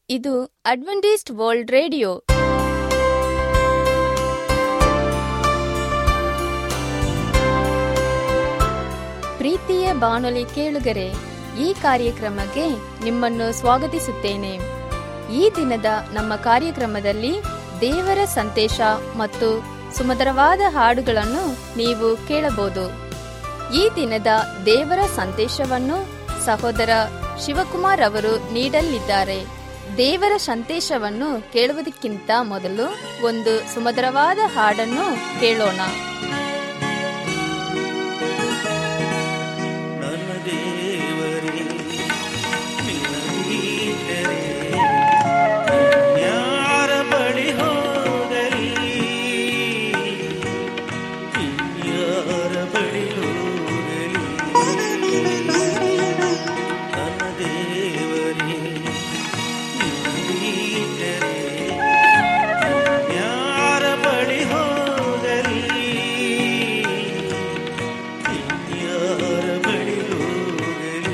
ಇದು Adventist world radio ಪ್ರೀತಿಯ ಬಾನುಲಿ ಕೇಳುಗರೆ ಈ ಕಾರ್ಯಕ್ರಮಕ್ಕೆ ನಿಮ್ಮನ್ನು ಸ್ವಾಗತಿಸುತ್ತೇನೆ ಈ ದಿನದ ನಮ್ಮ ಕಾರ್ಯಕ್ರಮದಲ್ಲಿ ದೇವರ ಸಂದೇಶ ಮತ್ತು ಸುಮಧುರವಾದ ಹಾಡುಗಳನ್ನು ನೀವು ಕೇಳಬಹುದು ಈ ದಿನದ ದೇವರ ಸಂದೇಶವನ್ನು ಸಹೋದರ ಶಿವಕುಮಾರ್ ಅವರು ನೀಡಲಿದ್ದಾರೆ ದೇವರ ಸಂದೇಶವನ್ನು ಕೇಳುವುದಕ್ಕಿಂತ ಮೊದಲು ಒಂದು ಸುಮಧುರವಾದ ಹಾಡನ್ನು ಕೇಳೋಣ ನನ್ನ ದೇವರೇ ನಿನಗೀತರೆ ಯಾರ ಬಳಿ ಹೋಗಲಿ ಯಾರ ಬಳಿ ಹೋಗಲಿ ನನ್ನ ದೇವರೇ ನಿನಗೀತರೆ ಯಾರ ಬಳಿ ಹೋಗಲಿ ಯಾರ ಬಳಿ ಹೋಗಲಿ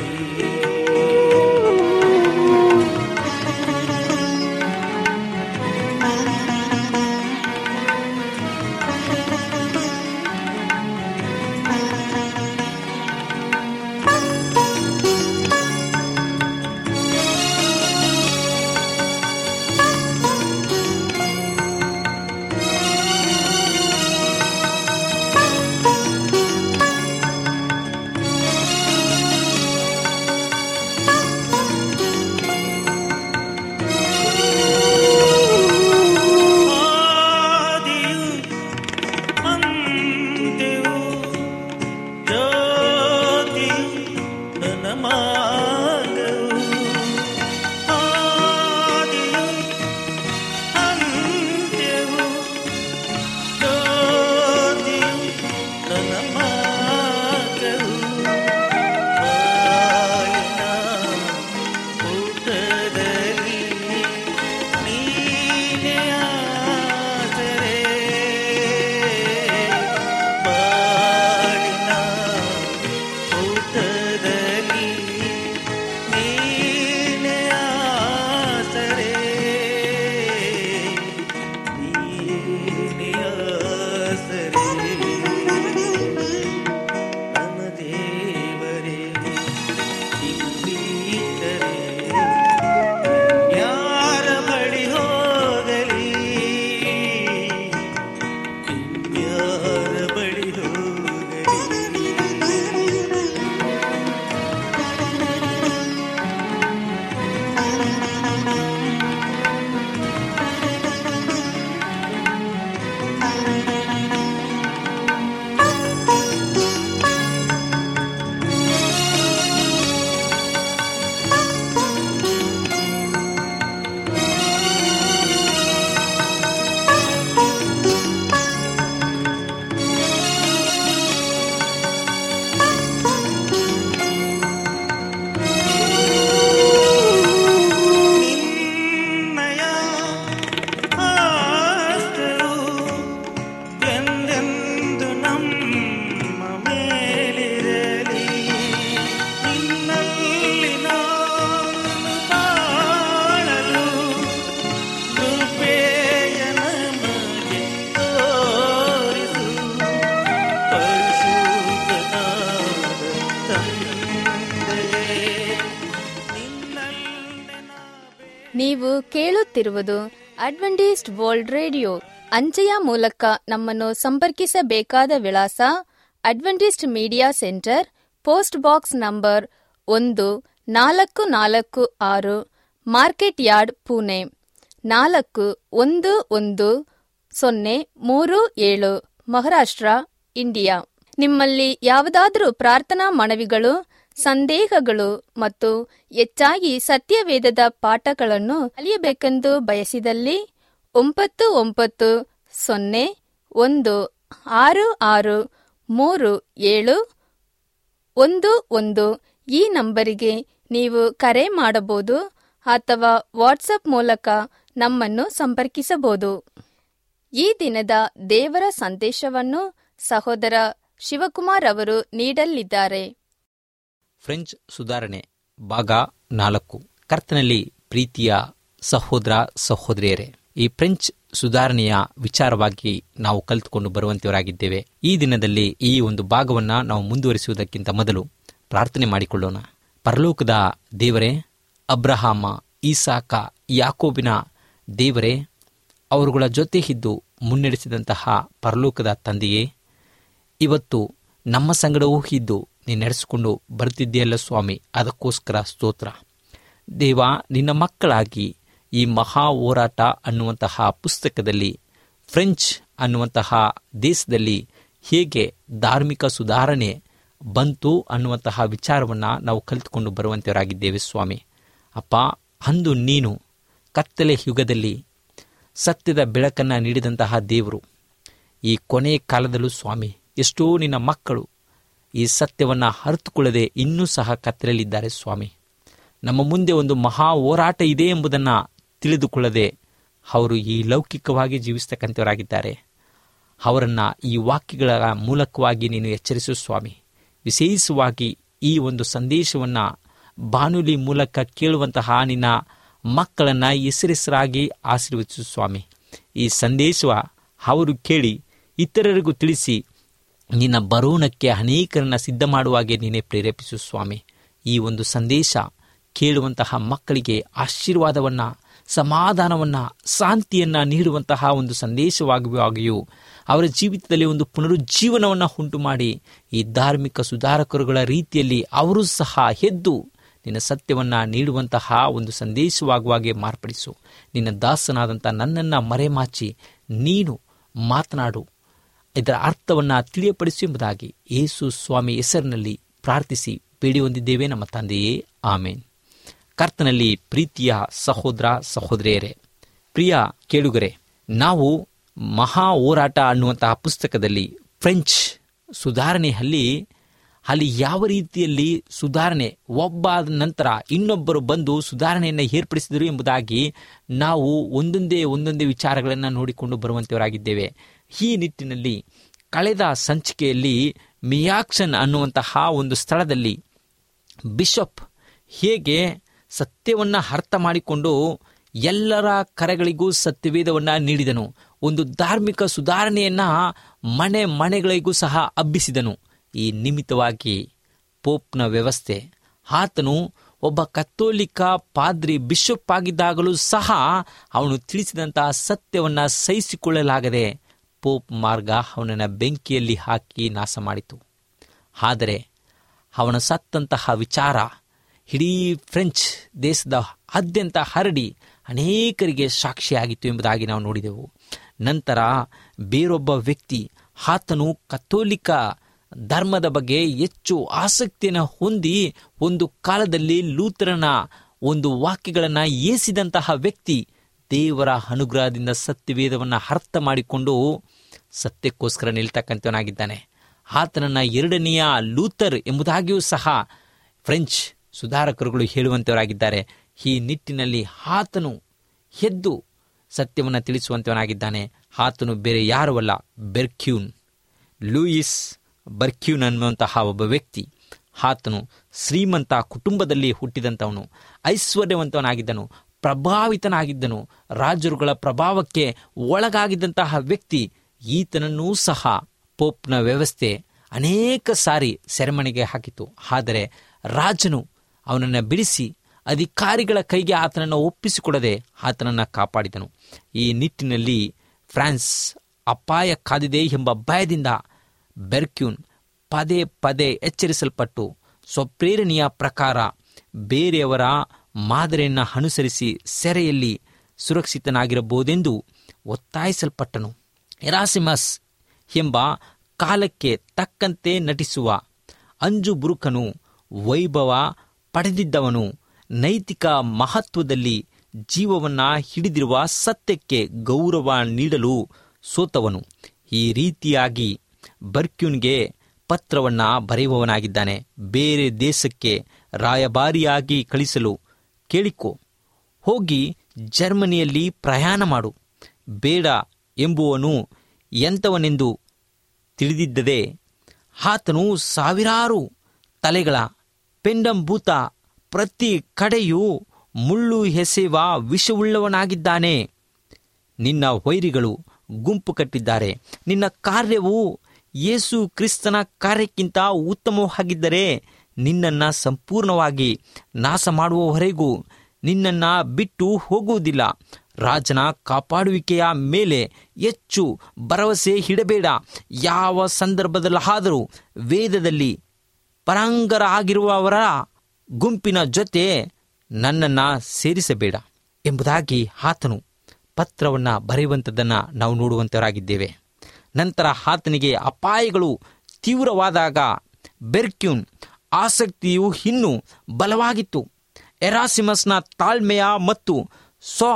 ಆದಿಯು ಅಂತ್ಯವು ಜ್ಯೋತಿಯು ನನ್ನ ಮಾರ್ಗವು ಆದಿಯು ಅಂತ್ಯವು ಜ್ಯೋತಿಯು ನನ್ನ ಮಾರ್ಗವು ಬಾಳಿನ ಊಟದಲ್ಲಿ ನೀನೇ ಆಸರೆ ಬಾಳಿನ ಊಟದಲ್ಲಿ ನೀನೇ ಆಸರೆ ನೀನೇ ಆಸರೆ ನನ್ನ ದೇವರೇ ನೀನು ಬಿಟ್ಟರೆ ಯಾರ ಬಳಿ ಹೋಗಲಿ ಯಾರ ಬಳಿ ಹೋಗಲಿ ನಿನ್ನಯ ಆಸ್ತರು ಎಂದೆಂದು ನಮ್ಮ ಮೇಲಿರಲಿ ನಿನ್ನಲ್ಲಿ ನಾನು ಬಾಳಲು ಕೃಪೆಯ ನಮಗೆ ತೋರಿಸು ಪರಿಶುದ್ಧನಾದ ತಂದೆಯೇ ನಿನ್ನಲ್ಲೇ ನಾ ನೀವು ಕೇಳುತ್ತಿರುವುದು ಅಡ್ವೆಂಟಿಸ್ಟ್ ವರ್ಲ್ಡ್ ರೇಡಿಯೋ ಅಂಚೆಯ ಮೂಲಕ ನಮ್ಮನ್ನು ಸಂಪರ್ಕಿಸಬೇಕಾದ ವಿಳಾಸ Adventist media centre post box number ಒಂದು ನಾಲ್ಕು ನಾಲ್ಕು ಆರು ಮಾರ್ಕೆಟ್ ಯಾರ್ಡ್ ಪುಣೆ ನಾಲ್ಕು ಒಂದು ಒಂದು ಸೊನ್ನೆ ಮೂರು ಏಳು ಮಹಾರಾಷ್ಟ್ರ ಇಂಡಿಯಾ ನಿಮ್ಮಲ್ಲಿ ಯಾವುದಾದರೂ ಪ್ರಾರ್ಥನಾ ಮನವಿಗಳು ಸಂದೇಹಗಳು ಮತ್ತು ಹೆಚ್ಚಾಗಿ ಸತ್ಯವೇದದ ಪಾಠಗಳನ್ನು ಕಲಿಯಬೇಕೆಂದು ಬಯಸಿದಲ್ಲಿ ಒಂಬತ್ತು ಒಂಬತ್ತು ಸೊನ್ನೆ ಒಂದು ಆರು ಆರು ಮೂರು ಏಳು ಒಂದು ಒಂದು ಈ ನಂಬರಿಗೆ ನೀವು ಕರೆ ಮಾಡಬಹುದು ಅಥವಾ ವಾಟ್ಸಪ್ ಮೂಲಕ ನಮ್ಮನ್ನು ಸಂಪರ್ಕಿಸಬಹುದು ಈ ದಿನದ ದೇವರ ಸಂದೇಶವನ್ನು ಸಹೋದರ ಶಿವಕುಮಾರ್ ಅವರು ನೀಡಲಿದ್ದಾರೆ ಫ್ರೆಂಚ್ ಸುಧಾರಣೆ ಭಾಗ ನಾಲ್ಕು ಕರ್ತನಲ್ಲಿ ಪ್ರೀತಿಯ ಸಹೋದರ ಸಹೋದರಿಯರೇ ಈ ಫ್ರೆಂಚ್ ಸುಧಾರಣೆಯ ವಿಚಾರವಾಗಿ ನಾವು ಕಲಿತುಕೊಂಡು ಬರುವಂತವರಾಗಿದ್ದೇವೆ ಈ ದಿನದಲ್ಲಿ ಈ ಒಂದು ಭಾಗವನ್ನ ನಾವು ಮುಂದುವರಿಸುವುದಕ್ಕಿಂತ ಮೊದಲು ಪ್ರಾರ್ಥನೆ ಮಾಡಿಕೊಳ್ಳೋಣ ಪರಲೋಕದ ದೇವರೇ ಅಬ್ರಹಾಮ ಈಸಾಕ ಯಾಕೋಬಿನ ದೇವರೇ ಅವರುಗಳ ಜೊತೆ ಇದ್ದು ಮುನ್ನಡೆಸಿದಂತಹ ಪರಲೋಕದ ತಂದೆಯೇ ಇವತ್ತು ನಮ್ಮ ಸಂಗಡವೂ ಇದ್ದು ನೀನು ನಡೆಸಿಕೊಂಡು ಬರ್ತಿದ್ದೀಯಲ್ಲ ಸ್ವಾಮಿ ಅದಕ್ಕೋಸ್ಕರ ಸ್ತೋತ್ರ ದೇವ ನಿನ್ನ ಮಕ್ಕಳಾಗಿ ಈ ಮಹಾ ಹೋರಾಟ ಅನ್ನುವಂತಹ ಪುಸ್ತಕದಲ್ಲಿ ಫ್ರೆಂಚ್ ಅನ್ನುವಂತಹ ದೇಶದಲ್ಲಿ ಹೇಗೆ ಧಾರ್ಮಿಕ ಸುಧಾರಣೆ ಬಂತು ಅನ್ನುವಂತಹ ವಿಚಾರವನ್ನು ನಾವು ಕಲಿತುಕೊಂಡು ಬರುವಂತವರಾಗಿದ್ದೇವೆ ಸ್ವಾಮಿ ಅಪ್ಪ ಅಂದು ನೀನು ಕತ್ತಲೆ ಯುಗದಲ್ಲಿ ಸತ್ಯದ ಬೆಳಕನ್ನು ನೀಡಿದಂತಹ ದೇವರು ಈ ಕೊನೆಯ ಕಾಲದಲ್ಲೂ ಸ್ವಾಮಿ ಎಷ್ಟೋ ನಿನ್ನ ಮಕ್ಕಳು ಈ ಸತ್ಯವನ್ನು ಅರಿತುಕೊಳ್ಳದೆ ಇನ್ನೂ ಸಹ ಕತ್ತಲೆಯಲ್ಲಿದ್ದಾರೆ ಸ್ವಾಮಿ ನಮ್ಮ ಮುಂದೆ ಒಂದು ಮಹಾ ಹೋರಾಟ ಇದೆ ಎಂಬುದನ್ನು ತಿಳಿದುಕೊಳ್ಳದೆ ಅವರು ಈ ಲೌಕಿಕವಾಗಿ ಜೀವಿಸ್ತಕ್ಕಂಥವರಾಗಿದ್ದಾರೆ ಅವರನ್ನು ಈ ವಾಕ್ಯಗಳ ಮೂಲಕವಾಗಿ ನೀನು ಎಚ್ಚರಿಸು ಸ್ವಾಮಿ ವಿಶೇಷವಾಗಿ ಈ ಒಂದು ಸಂದೇಶವನ್ನು ಬಾನುಲಿ ಮೂಲಕ ಕೇಳುವಂತಹ ನಿನ್ನ ಮಕ್ಕಳನ್ನು ಹೆಸರೆಸರಾಗಿ ಆಶೀರ್ವದಿಸು ಸ್ವಾಮಿ ಈ ಸಂದೇಶ ಅವರು ಕೇಳಿ ಇತರರಿಗೂ ತಿಳಿಸಿ ನಿನ್ನ ಬರೋಣಕ್ಕೆ ಅನೇಕರನ್ನ ಸಿದ್ಧ ಮಾಡುವಾಗೆ ನೀನೇ ಪ್ರೇರೇಪಿಸು ಸ್ವಾಮಿ ಈ ಒಂದು ಸಂದೇಶ ಕೇಳುವಂತಹ ಮಕ್ಕಳಿಗೆ ಆಶೀರ್ವಾದವನ್ನು ಸಮಾಧಾನವನ್ನು ಶಾಂತಿಯನ್ನು ನೀಡುವಂತಹ ಒಂದು ಸಂದೇಶವಾಗುವಾಗಿಯೂ ಅವರ ಜೀವಿತದಲ್ಲಿ ಒಂದು ಪುನರುಜ್ಜೀವನವನ್ನು ಉಂಟು ಮಾಡಿ ಈ ಧಾರ್ಮಿಕ ಸುಧಾರಕರುಗಳ ರೀತಿಯಲ್ಲಿ ಅವರು ಸಹ ಎದ್ದು ನಿನ್ನ ಸತ್ಯವನ್ನು ನೀಡುವಂತಹ ಒಂದು ಸಂದೇಶವಾಗುವಾಗೆ ಮಾರ್ಪಡಿಸು ನಿನ್ನ ದಾಸನಾದಂಥ ನನ್ನನ್ನು ಮರೆಮಾಚಿ ನೀನು ಮಾತನಾಡು ಇದರ ಅರ್ಥವನ್ನು ತಿಳಿಯಪಡಿಸು ಎಂಬುದಾಗಿ ಯೇಸು ಸ್ವಾಮಿ ಹೆಸರಿನಲ್ಲಿ ಪ್ರಾರ್ಥಿಸಿ ಬೇಡಿ ಹೊಂದಿದ್ದೇವೆ ನಮ್ಮ ತಂದೆಯೇ ಆಮೇನ್ ಕರ್ತನಲ್ಲಿ ಪ್ರೀತಿಯ ಸಹೋದರ ಸಹೋದರಿಯರೇ ಪ್ರಿಯ ಕೇಳುಗರೆ ನಾವು ಮಹಾ ಹೋರಾಟ ಅನ್ನುವಂತಹ ಪುಸ್ತಕದಲ್ಲಿ ಫ್ರೆಂಚ್ ಸುಧಾರಣೆಯಲ್ಲಿ ಅಲ್ಲಿ ಯಾವ ರೀತಿಯಲ್ಲಿ ಸುಧಾರಣೆ ಒಬ್ಬ ಆದ ನಂತರ ಇನ್ನೊಬ್ಬರು ಬಂದು ಸುಧಾರಣೆಯನ್ನು ಏರ್ಪಡಿಸಿದರು ಎಂಬುದಾಗಿ ನಾವು ಒಂದೊಂದೇ ಒಂದೊಂದೇ ವಿಚಾರಗಳನ್ನು ನೋಡಿಕೊಂಡು ಬರುವಂತವರಾಗಿದ್ದೇವೆ ಈ ನಿಟ್ಟಿನಲ್ಲಿ ಕಳೆದ ಸಂಚಿಕೆಯಲ್ಲಿ ಮಿಯಾಕ್ಷನ್ ಅನ್ನುವಂತಹ ಒಂದು ಸ್ಥಳದಲ್ಲಿ ಬಿಷಪ್ ಹೇಗೆ ಸತ್ಯವನ್ನು ಅರ್ಥ ಮಾಡಿಕೊಂಡು ಎಲ್ಲರ ಕರೆಗಳಿಗೂ ಸತ್ಯವೇದವನ್ನು ನೀಡಿದನು ಒಂದು ಧಾರ್ಮಿಕ ಸುಧಾರಣೆಯನ್ನ ಮನೆ ಮನೆಗಳಿಗೂ ಸಹ ಹಬ್ಬಿಸಿದನು ಈ ನಿಮಿತ್ತವಾಗಿ ಪೋಪ್ನ ವ್ಯವಸ್ಥೆ ಆತನು ಒಬ್ಬ ಕತ್ತೋಲಿಕ ಪಾದ್ರಿ ಬಿಷಪ್ ಆಗಿದ್ದಾಗಲೂ ಸಹ ಅವನು ತಿಳಿಸಿದಂತಹ ಸತ್ಯವನ್ನ ಸಹಿಸಿಕೊಳ್ಳಲಾಗದೆ ಪೋಪ್ ಮಾರ್ಗ ಅವನನ್ನು ಬೆಂಕಿಯಲ್ಲಿ ಹಾಕಿ ನಾಶ ಮಾಡಿತು ಆದರೆ ಅವನ ಸತ್ತಂತಹ ವಿಚಾರ ಇಡೀ ಫ್ರೆಂಚ್ ದೇಶದ ಆದ್ಯಂತ ಹರಡಿ ಅನೇಕರಿಗೆ ಸಾಕ್ಷಿಯಾಗಿತ್ತು ಎಂಬುದಾಗಿ ನಾವು ನೋಡಿದೆವು ನಂತರ ಬೇರೊಬ್ಬ ವ್ಯಕ್ತಿ ಆತನು ಕಥೋಲಿಕ ಧರ್ಮದ ಬಗ್ಗೆ ಹೆಚ್ಚು ಆಸಕ್ತಿಯನ್ನು ಹೊಂದಿ ಒಂದು ಕಾಲದಲ್ಲಿ ಲೂಥರನ ಒಂದು ವಾಕ್ಯಗಳನ್ನು ಏಸಿದಂತಹ ವ್ಯಕ್ತಿ ದೇವರ ಅನುಗ್ರಹದಿಂದ ಸತ್ಯವೇದವನ್ನು ಅರ್ಥ ಮಾಡಿಕೊಂಡು ಸತ್ಯಕ್ಕೋಸ್ಕರ ನಿಲ್ತಕ್ಕಂಥವನಾಗಿದ್ದಾನೆ ಆತನನ್ನ ಎರಡನೆಯ ಲೂಥರ್ ಎಂಬುದಾಗಿಯೂ ಸಹ ಫ್ರೆಂಚ್ ಸುಧಾರಕರುಗಳು ಹೇಳುವಂತವರಾಗಿದ್ದಾರೆ ಈ ನಿಟ್ಟಿನಲ್ಲಿ ಆತನು ಎದ್ದು ಸತ್ಯವನ್ನು ತಿಳಿಸುವಂತವನಾಗಿದ್ದಾನೆ ಆತನು ಬೇರೆ ಯಾರೂ ಅಲ್ಲ ಬೆರ್ಕ್ಯೂನ್ ಲೂಯಿಸ್ ಬರ್ಕ್ಯೂನ್ ಅನ್ನುವಂತಹ ಒಬ್ಬ ವ್ಯಕ್ತಿ ಆತನು ಶ್ರೀಮಂತ ಕುಟುಂಬದಲ್ಲಿ ಹುಟ್ಟಿದಂಥವನು ಐಶ್ವರ್ಯವಂತವನಾಗಿದ್ದನು ಪ್ರಭಾವಿತನಾಗಿದ್ದನು ರಾಜರುಗಳ ಪ್ರಭಾವಕ್ಕೆ ಒಳಗಾಗಿದ್ದಂತಹ ವ್ಯಕ್ತಿ ಈತನನ್ನೂ ಸಹ ಪೋಪ್ನ ವ್ಯವಸ್ಥೆ ಅನೇಕ ಸಾರಿ ಸೆರೆಮನೆಗೆ ಹಾಕಿತು ಆದರೆ ರಾಜನು ಅವನನ್ನು ಬಿಡಿಸಿ ಅಧಿಕಾರಿಗಳ ಕೈಗೆ ಆತನನ್ನು ಒಪ್ಪಿಸಿಕೊಡದೆ ಆತನನ್ನು ಕಾಪಾಡಿದನು ಈ ನಿಟ್ಟಿನಲ್ಲಿ ಫ್ರಾನ್ಸ್ ಅಪಾಯ ಕಾದಿದೆ ಎಂಬ ಭಯದಿಂದ ಬೆರ್ಕ್ಯೂನ್ ಪದೇ ಪದೇ ಎಚ್ಚರಿಸಲ್ಪಟ್ಟು ಸ್ವಪ್ರೇರಣೆಯ ಪ್ರಕಾರ ಬೇರೆಯವರ ಮಾದರಿಯನ್ನು ಅನುಸರಿಸಿ ಸೆರೆಯಲ್ಲಿ ಸುರಕ್ಷಿತನಾಗಿರಬಹುದೆಂದು ಒತ್ತಾಯಿಸಲ್ಪಟ್ಟನು ಎರಾಸಿಮಸ್ ಎಂಬ ಕಾಲಕ್ಕೆ ತಕ್ಕಂತೆ ನಟಿಸುವ ಅಂಜು ಬುರುಕನು ವೈಭವ ಪಡೆದಿದ್ದವನು ನೈತಿಕ ಮಹತ್ವದಲ್ಲಿ ಜೀವವನ್ನ ಹಿಡಿದಿರುವ ಸತ್ಯಕ್ಕೆ ಗೌರವ ನೀಡಲು ಸೋತವನು ಈ ರೀತಿಯಾಗಿ ಬರ್ಕ್ಯೂನ್ಗೆ ಪತ್ರವನ್ನ ಬರೆಯುವವನಾಗಿದ್ದಾನೆ ಬೇರೆ ದೇಶಕ್ಕೆ ರಾಯಭಾರಿಯಾಗಿ ಕಳಿಸಲು ಕೇಳಿಕೊ ಹೋಗಿ ಜರ್ಮನಿಯಲ್ಲಿ ಪ್ರಯಾಣ ಮಾಡು ಬೇಡ ಎಂಬುವನು ಎಂಥವನೆಂದು ತಿಳಿದಿದ್ದದೆ ಆತನು ಸಾವಿರಾರು ತಲೆಗಳ ಪೆಂಡಂಭೂತ ಪ್ರತಿ ಕಡೆಯೂ ಮುಳ್ಳು ಎಸೆಯುವ ವಿಷವುಳ್ಳವನಾಗಿದ್ದಾನೆ ನಿನ್ನ ವೈರಿಗಳು ಗುಂಪು ಕಟ್ಟಿದ್ದಾರೆ ನಿನ್ನ ಕಾರ್ಯವು ಯೇಸು ಕ್ರಿಸ್ತನ ಕಾರ್ಯಕ್ಕಿಂತ ಉತ್ತಮವಾಗಿದ್ದರೆ ನಿನ್ನನ್ನು ಸಂಪೂರ್ಣವಾಗಿ ನಾಶ ಮಾಡುವವರೆಗೂ ನಿನ್ನನ್ನು ಬಿಟ್ಟು ಹೋಗುವುದಿಲ್ಲ ರಾಜನ ಕಾಪಾಡುವಿಕೆಯ ಮೇಲೆ ಹೆಚ್ಚು ಭರವಸೆ ಇಡಬೇಡ ಯಾವ ಸಂದರ್ಭದಲ್ಲಾದರೂ ವೇದದಲ್ಲಿ ಪರಾಂಗರ ಆಗಿರುವವರ ಗುಂಪಿನ ಜೊತೆ ನನ್ನನ್ನು ಸೇರಿಸಬೇಡ ಎಂಬುದಾಗಿ ಆತನು ಪತ್ರವನ್ನು ಬರೆಯುವಂಥದ್ದನ್ನು ನಾವು ನೋಡುವಂತವರಾಗಿದ್ದೇವೆ ನಂತರ ಆತನಿಗೆ ಅಪಾಯಗಳು ತೀವ್ರವಾದಾಗ ಬೆರ್ಕ್ಯೂನ್ ಆಸಕ್ತಿಯು ಇನ್ನೂ ಬಲವಾಗಿತ್ತು ಎರಾಸಿಮಸ್ನ ತಾಳ್ಮೆಯ ಮತ್ತು ಸ್ವ